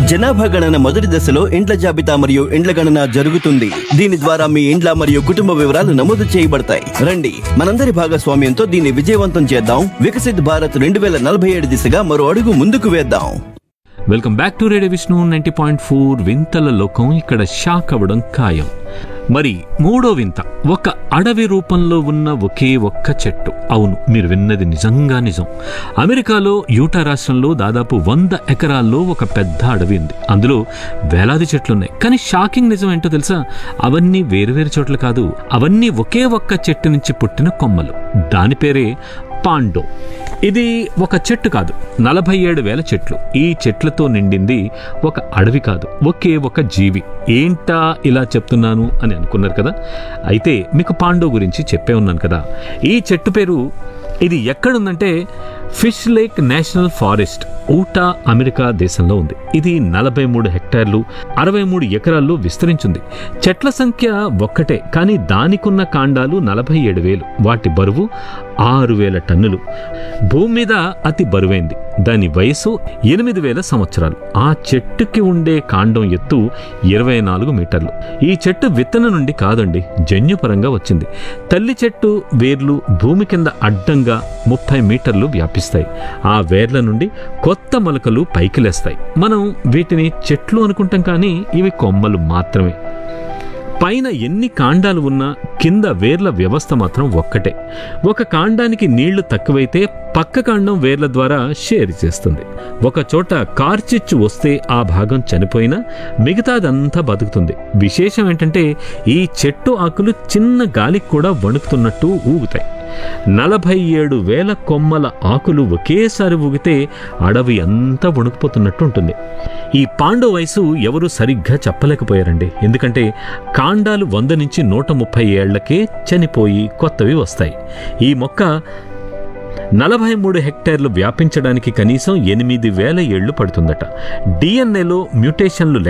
జనాభా గణన మొదటి దశలో ఇండ్ల జాబితా మరియు ఇండ్ల గణన జరుగుతుంది దీని ద్వారా మీ ఇండ్ల మరియు కుటుంబ వివరాలు నమోదు చేయబడతాయి రండి మనందరి భాగస్వామ్యంతో దీన్ని విజయవంతం చేద్దాం వికసిత్ భారత్ రెండు వేల నలభై ఏడు దిశగా మరో అడుగు ముందుకు వేద్దాం welcome back to radio Vishnu ninety point four వింతల లోకం ఇక్కడ షాక్ అవ్వడం ఖాయం మరి మూడో వింత ఒక అడవి రూపంలో ఉన్న ఒకే ఒక్క చెట్టు అవును మీరు విన్నది నిజంగా నిజం అమెరికాలో యూటా రాష్ట్రంలో దాదాపు వంద ఎకరాల్లో ఒక పెద్ద అడవి ఉంది అందులో వేలాది చెట్లున్నాయి కానీ షాకింగ్ నిజం ఏంటో తెలుసా అవన్నీ వేరువేరు చోట్ల కాదు అవన్నీ ఒకే ఒక్క చెట్టు నుంచి పుట్టిన కొమ్మలు దాని పేరే పాండో ఇది ఒక చెట్టు కాదు నలభై ఏడు వేల చెట్లు ఈ చెట్లతో నిండింది ఒక అడవి కాదు ఒకే ఒక జీవి ఏంటా ఇలా చెప్తున్నాను అని అనుకున్నారు కదా అయితే మీకు పాండో గురించి చెప్పే ఉన్నాను కదా ఈ చెట్టు పేరు ఇది ఎక్కడుందంటే Fish Lake National Forest Utah America దేశంలో ఉంది ఇది నలభై మూడు హెక్టార్లు అరవై మూడు ఎకరాల్లో విస్తరించింది చెట్ల సంఖ్య ఒక్కటే కానీ దానికున్న కాండాలు నలభై ఏడు వేలు వాటి బరువు ఆరు వేల టన్నులు భూమి మీద అతి బరువైంది దాని వయసు ఎనిమిది వేల సంవత్సరాలు ఆ చెట్టుకి ఉండే కాండం ఎత్తు ఇరవై నాలుగు మీటర్లు ఈ చెట్టు విత్తనం నుండి కాదండి జన్యుపరంగా వచ్చింది తల్లి చెట్టు వేర్లు భూమి కింద అడ్డంగా ముప్పై మీటర్లు వ్యాపిస్తాయి ఆ వేర్ల నుండి కొత్త మొలకలు పైకి లేస్తాయి మనం వీటిని చెట్లు అనుకుంటాం కానీ ఇవి కొమ్మలు మాత్రమే పైన ఎన్ని కాండాలు ఉన్నా కింద వేర్ల వ్యవస్థ మాత్రం ఒక్కటే ఒక కాండానికి నీళ్లు తక్కువైతే పక్క కాండం వేర్ల ద్వారా షేర్ చేస్తుంది ఒక చోట కార్చిచ్చు వస్తే ఆ భాగం చనిపోయినా మిగతాదంతా బతుకుతుంది విశేషం ఏంటంటే ఈ చెట్టు ఆకులు చిన్న గాలికి కూడా వణుకుతున్నట్టు ఊగుతాయి నలభై ఏడు వేల కొమ్మల ఆకులు ఒకేసారి ఊగితే అడవి అంతా వణుకుపోతున్నట్టు ఉంటుంది ఈ పాండవ వయసు ఎవరు సరిగ్గా చెప్పలేకపోయారండి ఎందుకంటే కాండాలు వంద నుంచి నూట ముప్పై ఏళ్లకే చనిపోయి కొత్తవి వస్తాయి ఈ మొక్క నలభై మూడు హెక్టార్లు వ్యాపించడానికి కనీసం ఎనిమిది వేల ఏళ్లు పడుతుందట డిఎన్ఏలో మ్యూటేషన్లు